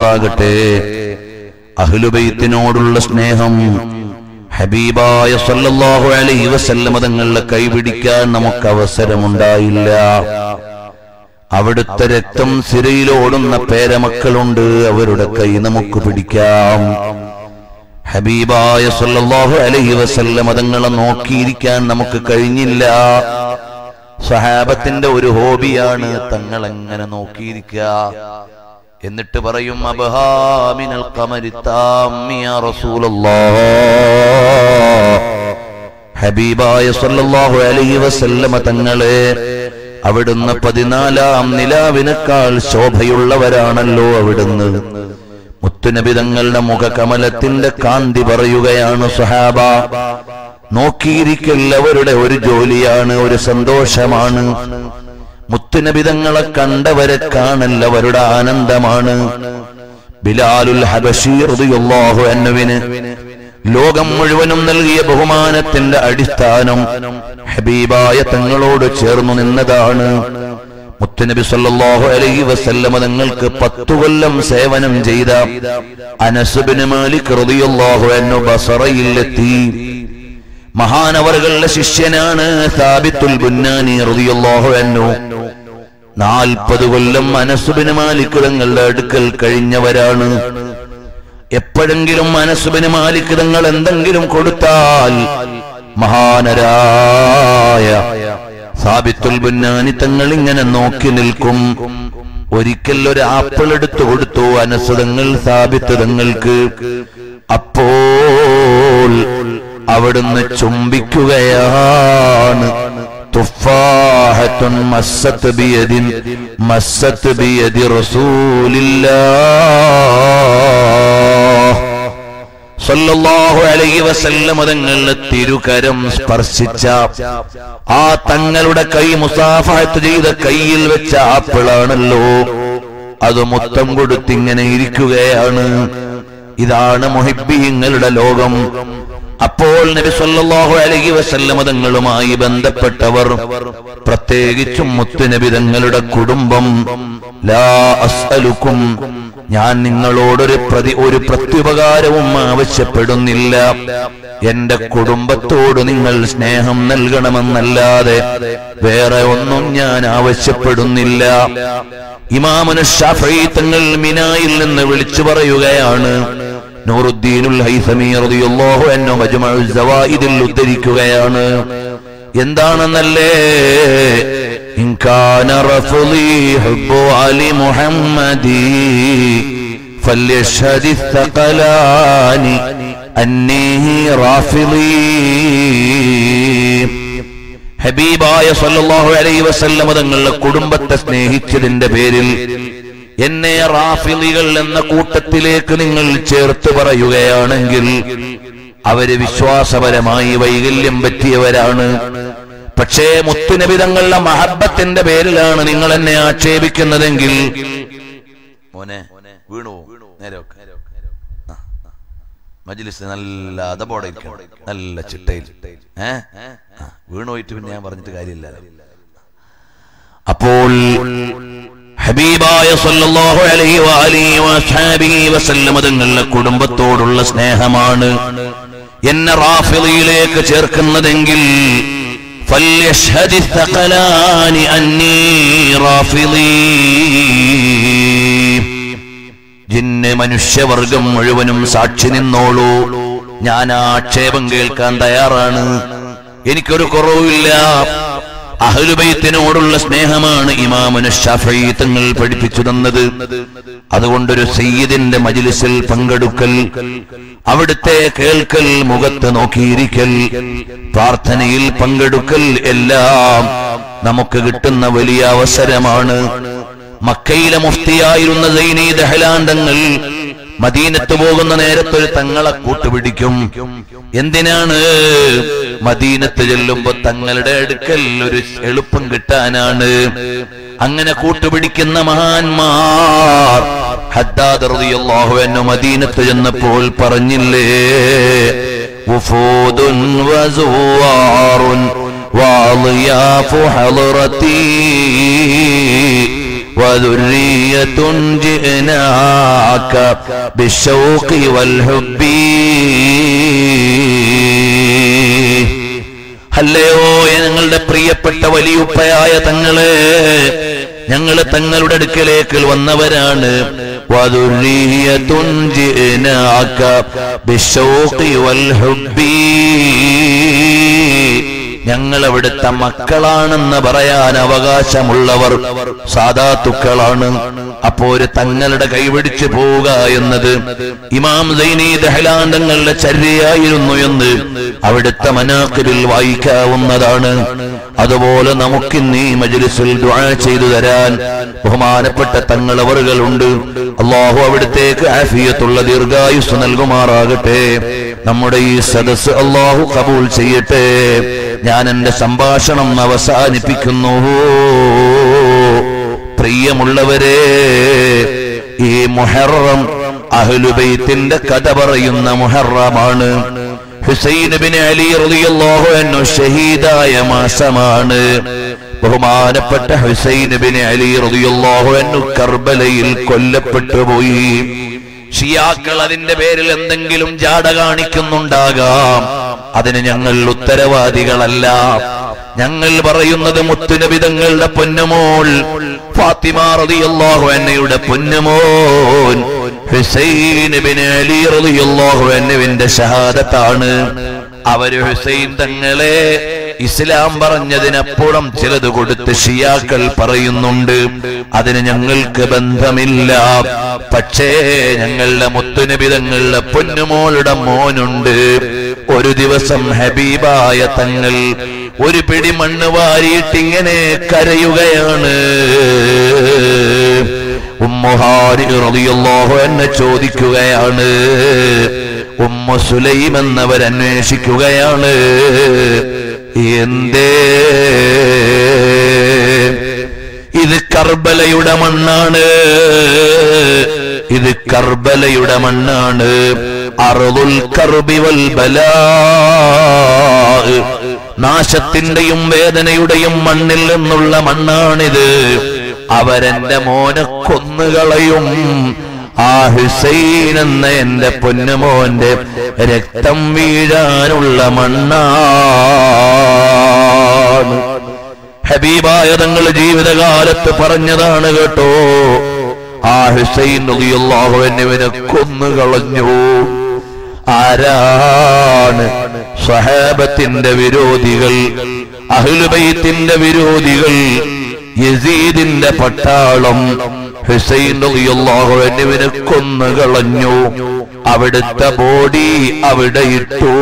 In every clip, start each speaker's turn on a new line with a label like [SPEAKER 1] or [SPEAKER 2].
[SPEAKER 1] ആകട്ടെ അഹ്ലുബൈത്തിനോടുള്ള സ്നേഹം ഹബീബായ സല്ലല്ലാഹു അലൈഹി വസല്ലമ തങ്ങളുടെ കൈപിടിക്കാൻ നമുക്ക് അവസരമുണ്ടായില്ല അവിടുത്തെ രക്തം സിരയിലോടുന്ന പേരമക്കളുണ്ട് അവരുടെ കൈ നമുക്ക് പിടിക്കാം ഹബീബായ സല്ലല്ലാഹു അലൈഹി വസല്ലമ തങ്ങളെ നോക്കിയിരിക്കാൻ നമുക്ക് കഴിഞ്ഞില്ല സഹാബത്തിന്റെ ഒരു ഹോബിയാണ് തങ്ങൾ എങ്ങനെ നോക്കിയിരിക്കുക എന്നിട്ട് പറയും അബ്ഹാമിനൽ ഖമരിത്താമ്മി യാ റസൂലല്ലാഹ് ഹബീബായ സല്ലല്ലാഹു അലൈഹി വസല്ലമ തങ്ങളെ അവിടുന്ന് പതിനാലാം നിലാവിനേക്കാൾ ശോഭയുള്ളവരാണല്ലോ അവിടുന്ന് മുത്തുനബി തങ്ങളുടെ മുഖകമലത്തിന്റെ കാന്തി പറയുകയാണ് സുഹാബ നോക്കിയിരിക്കൽ അവരുടെ ഒരു ജോലിയാണ് ഒരു സന്തോഷമാണ് മുത്തുനബിതങ്ങളെ കണ്ടവരെ കാണൽ അവരുടെ ആനന്ദമാണ് ബിലാലുൽ ഹബഷീർഹു എന്നുവിന് ലോകം മുഴുവനും നൽകിയ ബഹുമാനത്തിന്റെ അടിസ്ഥാനം ഹബീബായ തങ്ങളോട് ചേർന്നു നിന്നതാണ് മുത്തുനബി സല്ലല്ലാഹു അലൈഹി വസല്ലമ തങ്ങൾക്ക് പത്തു കൊല്ലം സേവനം ചെയ്ത അനസുബിന് മാലിക് റളിയല്ലാഹു അൻഹു ബസറയിലെത്തി മഹാനവറുകളുടെ ശിഷ്യനാണ് സാബിത്തുൽ ബുന്നാനി റളിയല്ലാഹു അൻഹു നാൽപ്പത് കൊല്ലം അനസുബിന് മാലിക് തങ്ങളുടെ അടുക്കൽ കഴിഞ്ഞവരാണ് എപ്പോഴെങ്കിലും അനസുബിന് മാലിക് തങ്ങൾ എന്തെങ്കിലും കൊടുത്താൽ മഹാനരായ സാബിത്തുൽ ബുന്നാനി തങ്ങൾ ഇങ്ങനെ നോക്കി നിൽക്കും ഒരിക്കൽ ഒരു ആപ്പിൾ എടുത്തു കൊടുത്തു അനസുതങ്ങൾ സാബിത്ത് തങ്ങൾക്ക് അപ്പോൾ അവിടുന്ന് ചുംബിക്കുകയാണ് തുഫാഹത്തുൻ മസ്സത്ത് ബിയദിൻ മസ്സത്ത് ബിയദി റസൂലില്ലാഹ് സല്ലല്ലാഹു അലൈഹി വസല്ലം തങ്ങളുടെ തിരുകരം സ്പർശിച്ച ആ തങ്ങളുടെ കൈ മുസാഫഹത്ത് ചെയ്ത കയ്യിൽ വെച്ച ആപ്പിളാണല്ലോ അത് മൊത്തം കൊടുത്തിങ്ങനെ ഇരിക്കുകയാണ് ഇതാണ് മുഹിബീങ്ങളുടെ ലോകം അപ്പോൾ നബി സല്ലല്ലാഹു അലൈഹി വസല്ലം തങ്ങളുമായി ബന്ധപ്പെട്ടവർ പ്രത്യേകിച്ചും മുത്തുനബി തങ്ങളുടെ കുടുംബം ലാ അസ്അലുക്കും ഞാൻ നിങ്ങളോടൊരു പ്രതി ഒരു പ്രത്യുപകാരവും ആവശ്യപ്പെടുന്നില്ല എന്റെ കുടുംബത്തോട് നിങ്ങൾ സ്നേഹം നൽകണമെന്നല്ലാതെ വേറെ ഒന്നും ഞാൻ ആവശ്യപ്പെടുന്നില്ല ഇമാമുന ഷാഫി തങ്ങൾ മിനായിൽ നിന്ന് വിളിച്ചു പറയുകയാണ് നൂറുദ്ദീനുൽ ഹൈസമി റളിയല്ലാഹു അൻഹു മജ്മഉൽ സവായിദിൽ ഉദ്ധരിക്കുകയാണ് എന്താണെന്നല്ലേ إن كان رفضي حب علي محمدي فليشهد الثقلان أني رافضي ഹബീബായ സല്ലല്ലാഹു അലൈഹി വസല്ലമ തങ്ങളുടെ കുടുംബത്തെ സ്നേഹിച്ചതിന്റെ പേരിൽ എന്നെ റാഫിലികൾ എന്ന കൂട്ടത്തിലേക്ക് നിങ്ങൾ ചേർത്ത് പറയുകയാണെങ്കിൽ അവര് വിശ്വാസപരമായി വൈകല്യം പറ്റിയവരാണ് പക്ഷേ മുത്തുനബി തങ്ങളുടെ മഹബത്തിന്റെ പേരിലാണ് നിങ്ങൾ എന്നെ ആക്ഷേപിക്കുന്നതെങ്കിൽ മോനെ വീണു നേരെ വെക്ക്. ആ, ആ. മജ്ലിസ് നല്ല അതപോടെ ഇരിക്കണം. നല്ല ചിട്ടയിൽ ഏ ആ, വീണു പോയിട്ട് പിന്നെ ഞാൻ പറഞ്ഞിട്ട് കാര്യമില്ല അപ്പോൾ ഹബീബായ സല്ലല്ലാഹു അലൈഹി വഅലിഹി വസ്ഹാബിഹി വസല്ലമ തങ്ങളുടെ കുടുംബത്തോടുള്ള സ്നേഹമാണ് എന്നെ റാഫിളിയിലേക്ക് ചേർക്കുന്നതെങ്കിൽ ഫല്യഷ്ഹദി الثقلان അന്നീ റാഫിളി ജിന്ന് മനുഷ്യവർഗം മുഴുവനും സാക്ഷി നിന്നോളൂ ഞാൻ ആ ആക്ഷേപം കേൾക്കാൻ തയ്യാറാണ് എനിക്കൊരു കുറവുമില്ല അഹ്ലുബൈത്തിനോടുള്ള സ്നേഹമാണ് ഇമാമുന ഷഫീ തങ്ങൾ പഠിപ്പിച്ചു തന്നത് അതുകൊണ്ടൊരു സയ്യിദിന്റെ മജിലിസിൽ പങ്കെടുക്കൽ അവിടുത്തെ കേൾക്കൽ മുഖത്ത് നോക്കിയിരിക്കൽ പ്രാർത്ഥനയിൽ പങ്കെടുക്കൽ എല്ലാം നമുക്ക് കിട്ടുന്ന വലിയ അവസരമാണ് മക്കയിലെ മുഫ്തിയായിരുന്ന സൈനി ദഹലാന്തങ്ങൾ മദീനത്ത് പോകുന്ന നേരത്തൊരു തങ്ങളെ കൂട്ടുപിടിക്കും എന്തിനാണ് മദീനത്ത് ചെല്ലുമ്പോ തങ്ങളുടെ അടുക്കൽ ഒരു എളുപ്പം കിട്ടാനാണ് അങ്ങനെ കൂട്ടുപിടിക്കുന്ന മഹാന്മാർ ഹദ്ദാദ് റളിയല്ലാഹു അൻഹു മദീനത്ത് ചെന്നപ്പോൾ പറഞ്ഞില്ലേ വഫൂദുൻ വസുവാറുൻ വാളിയാഫു ഹളറത്തി وذرية جئناك بالشوق والحب അല്ലയോ ഞങ്ങളുടെ പ്രിയപ്പെട്ട വലിയുപ്പയായ തങ്ങള് ഞങ്ങള് തങ്ങളുടെ അടുക്കലേക്ക് വന്നവരാണ് വധുരീയത്തുൻ ജിനാക ബിശൗഖി വൽ ഹുബ്ബി ഞങ്ങൾ അവിടുത്തെ മക്കളാണെന്ന് പറയാൻ അവകാശമുള്ളവർ സാധാത്തുക്കളാണ് അപ്പോ ഒരു തങ്ങളുടെ കൈപിടിച്ചു പോവുക എന്നത് ഇമാം സൈനി ദഹലാന്തങ്ങളുടെ ചര്യയായിരുന്നു എന്ന് അവിടുത്തെ മനാക്കിരിൽ വായിക്കാവുന്നതാണ് അതുപോലെ നമുക്കിന്ന് ഈ മജ്ലിസിൽ ദുആ ചെയ്തു തരാൻ ബഹുമാനപ്പെട്ട തങ്ങളവറുകളുണ്ട് അള്ളാഹു അവിടുത്തേക്ക് ആഫിയത്തുള്ള ദീർഘായുസ് നൽകുമാറാകട്ടെ നമ്മുടെ ഈ സദസ് അള്ളാഹു കബൂൽ ചെയ്യട്ടെ ഞാൻ എന്റെ സംഭാഷണം അവസാനിപ്പിക്കുന്നു പ്രിയമുള്ളവരെ ഈ മുഹറം അഹ്ലുബൈത്തിന്റെ കഥ പറയുന്ന മുഹറമാണ് ഹുസൈൻ ബിൻ അലി റളിയല്ലാഹു അൻഹു ഷഹീദായ മാസമാണ് ബഹുമാനപ്പെട്ട ഹുസൈൻ ബിൻ അലി റളിയല്ലാഹു അൻഹു കർബലയിൽ കൊല്ലപ്പെട്ടു പോയി ഷിയാക്കൾ അതിന്റെ പേരിൽ എന്തെങ്കിലും ജാട കാണിക്കുന്നുണ്ടാകാം അതിന് ഞങ്ങൾ ഉത്തരവാദികളല്ല ഞങ്ങൾ പറയുന്നത് മുത്തുനബിതങ്ങളുടെ പൊന്നുമോൾ ഫാത്തിമ റളിയല്ലാഹു അൻഹയുടെ പൊന്നുമോൻ ഹുസൈൻ ബിൻ അലി റളിയല്ലാഹു അൻഹുവിന്റെ ഷഹാദത്താണ് അവര് ഹുസൈൻ തങ്ങളെ ഇസ്ലാം പറഞ്ഞതിനപ്പുറം ചിലത് കൊടുത്ത് ഷിയാക്കൾ പറയുന്നുണ്ട് അതിന് ഞങ്ങൾക്ക് ബന്ധമില്ല പക്ഷേ ഞങ്ങളുടെ മുത്തുനിബിതങ്ങളുടെ പൊന്നുമോളുടെ മോനുണ്ട് ഒരു ദിവസം ഹബീബായ തങ്ങൾ ഒരു പിടി മണ്ണ് വാരിയിട്ടിങ്ങനെ കരയുകയാണ് ഉമ്മുഹാരി റളിയല്ലാഹു എന്നെ ചോദിക്കുകയാണ് ഉമ്മ സുലൈം എന്നവർ അന്വേഷിക്കുകയാണ് എന്തേ ഇത് കർബലയുടെ മണ്ണാണ് ഇത് കർബലയുടെ മണ്ണാണ് അറുതുൽ കർബി വൽ ബലാ നാശത്തിന്റെയും വേദനയുടെയും മണ്ണിൽ നിന്നുള്ള മണ്ണാണിത് അവരെന്റെ മോനെ കൊന്നുകളയും ആ ഹുസൈൻ എന്ന എന്റെ പൊന്നുമോന്റെ രക്തം വീഴാനുള്ള മണ്ണാണ് ഹബീബായ തങ്ങൾ ജീവിതകാലത്ത് പറഞ്ഞതാണ് കേട്ടോ ആ ഹുസൈൻ റളിയല്ലാഹു അൻഹുവിനെ കൊന്നുകളഞ്ഞു ആരാണ് സ്വഹാബത്തിന്റെ വിരോധികൾ അഹ്ലുബൈത്തിന്റെ വിരോധികൾ യസീദിന്റെ പട്ടാളം ഹുസൈൻ റളിയല്ലാഹു അൻഹുവിനെ കൊന്നുകളഞ്ഞു അവിടുത്തെ ബോഡി അവിടെ ഇട്ടു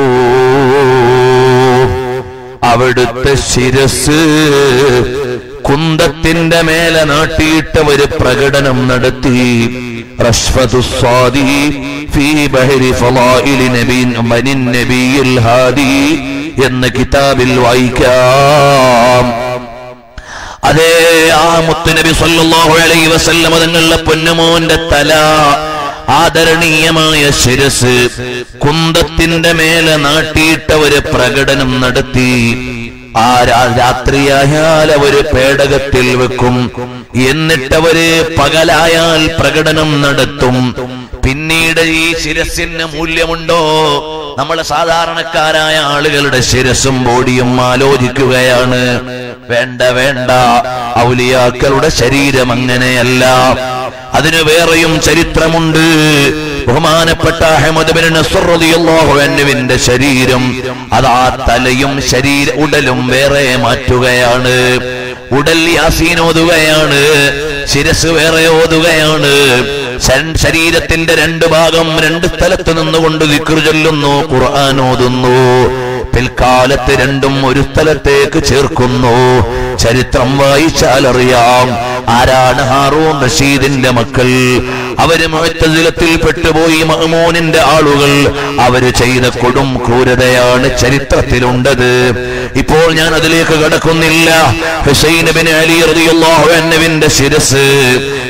[SPEAKER 1] അവിടുത്തെ ശിരസ് കുന്തത്തിന്റെ മേലെ നാട്ടിയിട്ടവര് പ്രകടനം നടത്തി റഷ്ഫതു സ്വാദി ഫീ ബഹരി ഫളായിലി നബീൻ മനിൻ നബിയിൽ ഹാദി എന്ന കിതാബിൽ വായിക്കാം അതേ ആ മുത്തുനബി സല്ലല്ലാഹു അലൈഹി വസല്ലമ തങ്ങളുടെ പൊന്നുമോന്റെ തല ആദരണീയമായ ശിരസ് കുന്തത്തിന്റെ മേലെ നാട്ടിയിട്ട ഒരു പ്രകടനം നടത്തി ആ രാ- രാത്രിയായാൽ അവര് പേടകത്തിൽ വെക്കും എന്നിട്ടവര് പകലായാൽ പ്രകടനം നടത്തും പിന്നീട് ഈ ശിരസിന് മൂല്യമുണ്ടോ നമ്മൾ സാധാരണക്കാരായ ആളുകളുടെ ശിരസും ബോഡിയും ആലോചിക്കുകയാണ് വേണ്ട വേണ്ട ഔലിയാക്കളുടെ ശരീരം അങ്ങനെയല്ല അതിന് വേറെയും ചരിത്രമുണ്ട് ബഹുമാനപ്പെട്ട അഹമ്മദ് ബിൻ നസ്ർ റളിയല്ലാഹു അൻഹുവിന്റെ ശരീരം അതാ തലയും ശരീര ഉടലും വേറെ മാറ്റുകയാണ് ഉടൽ യാസീൻ ഓതുകയാണ് ശിരസ് വേറെ ഓതുകയാണ് ശൻ- ശരീരത്തിന്റെ രണ്ട് ഭാഗം രണ്ട് സ്ഥലത്ത് നിന്നുകൊണ്ട് ദിക്ർ ചൊല്ലുന്നു ഖുർആൻ ഓതുന്നു പിൽക്കാലത്ത് രണ്ടും ഒരു സ്ഥലത്തേക്ക് ചേർക്കുന്നു ചരിത്രം വായിച്ചാൽ അറിയാം ആരാണ് ഹാറൂൺ റഷീദിന്റെ മക്കൾ അവര് മുഴത്തതിലത്തിൽ പെട്ടുപോയി മഹമൂനിന്റെ ആളുകൾ അവര് ചെയ്ത കൊടും ക്രൂരതയാണ് ചരിത്രത്തിലുണ്ടത് ഇപ്പോൾ ഞാൻ അതിലേക്ക് കടക്കുന്നില്ല ഹുസൈൻ ബിൻ അലി റളിയല്ലാഹു അൻഹുവിന്റെ ശിരസ്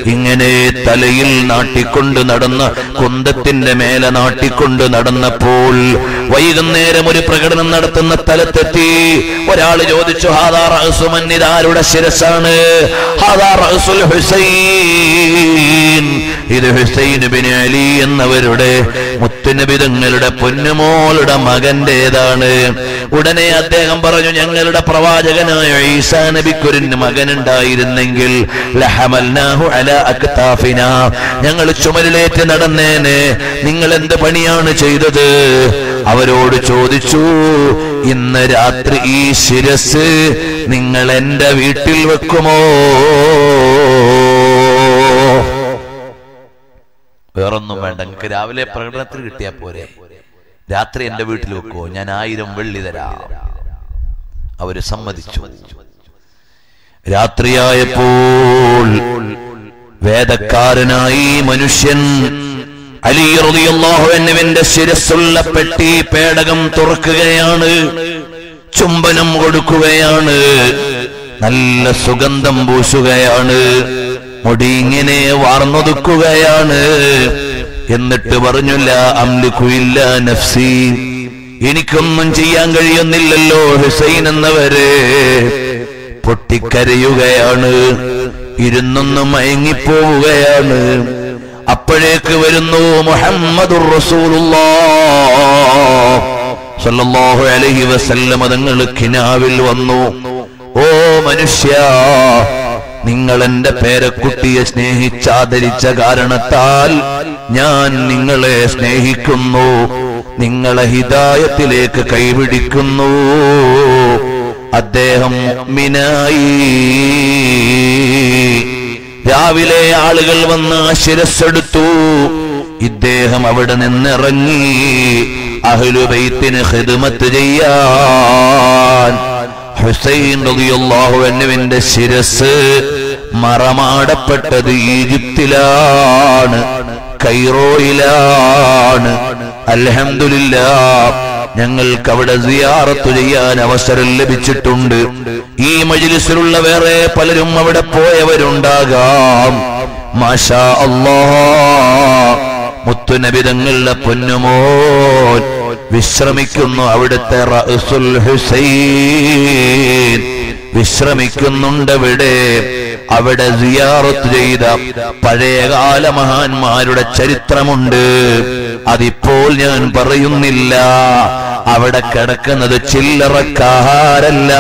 [SPEAKER 1] ഇങ്ങനെ തലയിൽ നാട്ടിക്കൊണ്ട് നടന്ന കുന്തത്തിന്റെ മേലെ നാട്ടിക്കൊണ്ട് നടന്നപ്പോൾ വൈകുന്നേരം ഒരു പ്രകടനം നടത്തുന്ന സ്ഥലത്തെത്തി ഒരാൾ ചോദിച്ചു ഹാദാ റഅസുമൻ ഇതാരുടെ ശിരസാണ് ഹാദാ റഅസുൽ ഹുസൈൻ ഇത് ഹുസൈൻ ബിൻ അലി എന്നവരുടെ മുത്തുനബി തങ്ങളുടെ പൊന്നുമോളുടെ മകന്റേതാണ് ഉടനെ അദ്ദേഹം പറഞ്ഞു ഞങ്ങളുടെ പ്രവാചകനായ ഈസാ നബിക്കൊരു മകനുണ്ടായിരുന്നെങ്കിൽ ലഹമൽനാഹു അലാ അക്താഫിന ഞങ്ങൾ ചുമലിലേറ്റ് നടന്നേനെ നിങ്ങൾ എന്ത് പണിയാണ് ചെയ്തത് അവരോട് ചോദിച്ചു ഇന്ന് രാത്രി ഈ ശിരസ് നിങ്ങൾ എന്റെ വീട്ടിൽ വെക്കുമോ വേറൊന്നും വേണ്ട നിങ്ങൾക്ക് രാവിലെ പ്രകടനത്തിന് കിട്ടിയാ പോരെ രാത്രി എന്റെ വീട്ടിൽ വെക്കുമോ ഞാൻ ആയിരം വെള്ളി തരാം അവര് സമ്മതിച്ചു രാത്രിയായപ്പോൾ വേദക്കാരനായി മനുഷ്യൻ അലി റളിയല്ലാഹു അൻഹുവിന്റെ ശിരസ്സുള്ള പെട്ടി പേടകം തുറക്കുകയാണ് ചുംബനം കൊടുക്കുകയാണ് നല്ല സുഗന്ധം പൂശുകയാണ് മുടി ഇങ്ങനെ വാർന്നൊതുക്കുകയാണ് എന്നിട്ട് പറഞ്ഞില്ല അംലിക്കുയില്ല നഫ്സി എനിക്കൊന്നും ചെയ്യാൻ കഴിയുന്നില്ലല്ലോ ഹുസൈൻ എന്നവരെ പൊട്ടിക്കരയുകയാണ് ഇരുന്നൊന്ന് മയങ്ങിപ്പോവുകയാണ് അപ്പോഴേക്ക് വരുന്നു മുഹമ്മദുർ റസൂലുള്ളാഹ് അലൈഹി വസല്ലമ തങ്ങൾ കിനാവിൽ വന്നു ഓ മനുഷ്യ നിങ്ങൾ എന്റെ പേരക്കുട്ടിയെ സ്നേഹിച്ചാദരിച്ച കാരണത്താൽ ഞാൻ നിങ്ങളെ സ്നേഹിക്കുന്നു നിങ്ങളെ ഹിതായത്തിലേക്ക് കൈപിടിക്കുന്നു അദ്ദേഹം മുഅ്മിനായി രാവിലെ ആളുകൾ വന്ന് ആ ശിരസ്സെടുത്തു ഇദ്ദേഹം അവിടെ നിന്നിറങ്ങി അഹ്ലുബൈത്തിന് ഹിദ്മത്ത് ചെയ്യാൻ ഹുസൈൻ റളിയല്ലാഹു അൻഹുവിന്റെ ശിരസ് മറമാടപ്പെട്ടത് ഈജിപ്തിലാണ് കൈറോയിലാണ് അൽഹംദുലില്ലാ ഞങ്ങൾക്ക് അവിടെ സിയാറത്ത് ചെയ്യാൻ അവസരം ലഭിച്ചിട്ടുണ്ട് ഈ മജിലിസിലുള്ള വേറെ പലരും അവിടെ പോയവരുണ്ടാകാം മാഷാ അല്ലാ മുത്തുനബിതങ്ങളുടെ പൊന്നുമോൻ വിശ്രമിക്കുന്നു അവിടുത്തെ റഅസുൽ ഹുസൈൻ വിശ്രമിക്കുന്നുണ്ട് അവിടെ അവിടെ സിയാറത്ത് ചെയ്ത പഴയകാല മഹാന്മാരുടെ ചരിത്രമുണ്ട് അതിപ്പോൾ ഞാൻ പറയുന്നില്ല അവിടെ കിടക്കുന്നത് ചില്ലറക്കാരല്ല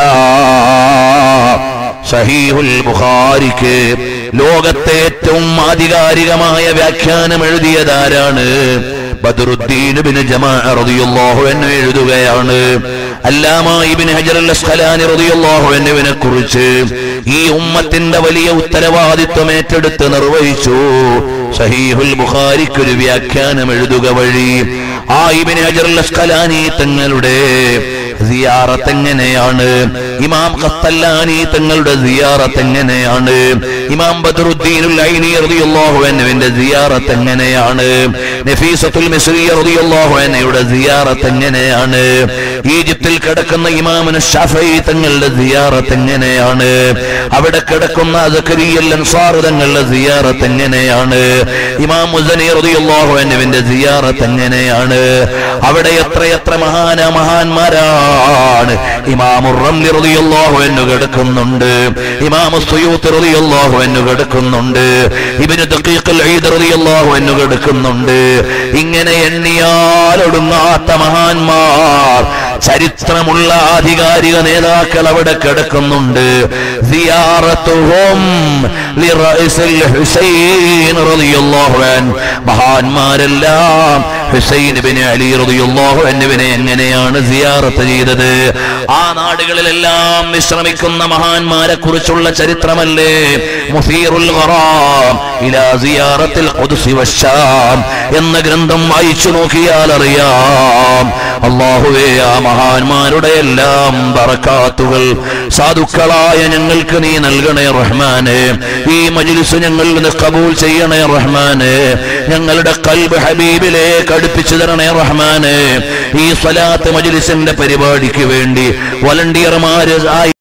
[SPEAKER 1] സഹീഹുൽ ബുഖാരിക്ക് ലോകത്തെ ഏറ്റവും ആധികാരികമായ വ്യാഖ്യാനം എഴുതിയതാരാണ് ബദറുദ്ദീൻ ഇബ്നു ജമാഅ റളിയല്ലാഹു അൻഹു എഴുതുകയാണ് അല്ലാമ ഇബ്നു ഹജർ അൽ അസ്ഖലാനി റളിയല്ലാഹു അൻഹുവിനെ കുറിച്ച് ഈ ഉമ്മത്തിന്റെ വലിയ ഉത്തരവാദിത്വം ഏറ്റെടുത്ത് നിർവഹിച്ചു സഹീഹുൽ ബുഖാരിക്ക് ഒരു വ്യാഖ്യാനം എഴുതുക വഴി ആ ഇബ്നു ഹജർ അൽ അസ്ഖലാനി തങ്ങളുടെ സിയാറത്ത് എങ്ങനെയാണ് ഇമാം ഖത്തല്ലാനി തങ്ങളുടെ സിയാറത്ത് എങ്ങനെയാണ് ഇമാം ബദറുദ്ദീനുൽ ഐനി റളിയല്ലാഹു അൻഹുവിന്റെ സിയാറത്ത് എങ്ങനെയാണ് നഫീസത്തുൽ മിസ്രി റളിയല്ലാഹു അൻഹയുടെ സിയാറത്ത് എങ്ങനെയാണ് ഈജിപ്തിൽ കിടക്കുന്ന ഇമാമിന് ഷഫഈ തങ്ങളുടെ സിയാറത്ത് എങ്ങനെയാണ് അവിടെ കിടക്കുന്ന സക്കരിയൽ അൻസാർ തങ്ങളുടെ സിയാറത്ത് എങ്ങനെയാണ് ഇമാം മുസനി റളിയല്ലാഹു അൻഹുവിന്റെ സിയാറത്ത് എങ്ങനെയാണ് അവിടെ എത്രയെത്ര മഹാന മഹാന്മാരാണ് ഇമാമുർ റംലി റളിയല്ലാഹു അൻഹു കിടക്കുന്നുണ്ട് ഇമാം സുയൂത്ത് റളിയല്ലാഹു അൻഹു കിടക്കുന്നുണ്ട് ഇബ്നു ദഖീഖ് അൽ ഈദ് റളിയല്ലാഹു അൻഹു കിടക്കുന്നുണ്ട് ഇങ്ങനെ എണ്ണിയാലൊടുങ്ങാത്ത മഹാന്മാർ ചരിത്രമുള്ള ആധികാരിക നേതാക്കൾ അവിടെ കിടക്കുന്നുണ്ട് സിയാറത്തുഹും ലിറഇസിൽ ഹുസൈൻ റളിയല്ലാഹു അൻഹു മഹാന്മാരെല്ലാം ഹുസൈൻ ബിൻ അലി റളിയല്ലാഹു അൻഹുവിനെ എങ്ങനെയാണ് സിയാറത്ത് ചെയ്തത് ആ നാടുകളിലെല്ലാം വിശ്രമിക്കുന്ന മഹാന്മാരെ കുറിച്ചുള്ള ചരിത്രമല്ലേ മുഫീറുൽ ഖറാം ഇലാ സിയാറത്തിൽ ഖുദ്സ് വശാം എന്ന ഗ്രന്ഥം വായിച്ചു നോക്കിയാൽ അറിയാം അള്ളാഹുവേ ആ മഹാന്മാരുടെ എല്ലാം ബറക്കാത്തുകൾ സാധുക്കളായ ഞങ്ങൾക്ക് നീ നൽകണേ റഹ്മാനെ ഈ മജ്ലിസ് ഞങ്ങൾ കബൂൽ ചെയ്യണേ റഹ്മാനെ ഞങ്ങളുടെ കൽബ് ഹബീബിലേക്ക് അടുപ്പിച്ചു തരണേ റഹ്മാനെ ഈ സ്വലാത്ത് മജ്ലിസിന്റെ പരിപാടിക്ക് വേണ്ടി വളണ്ടിയർമാര് ആയി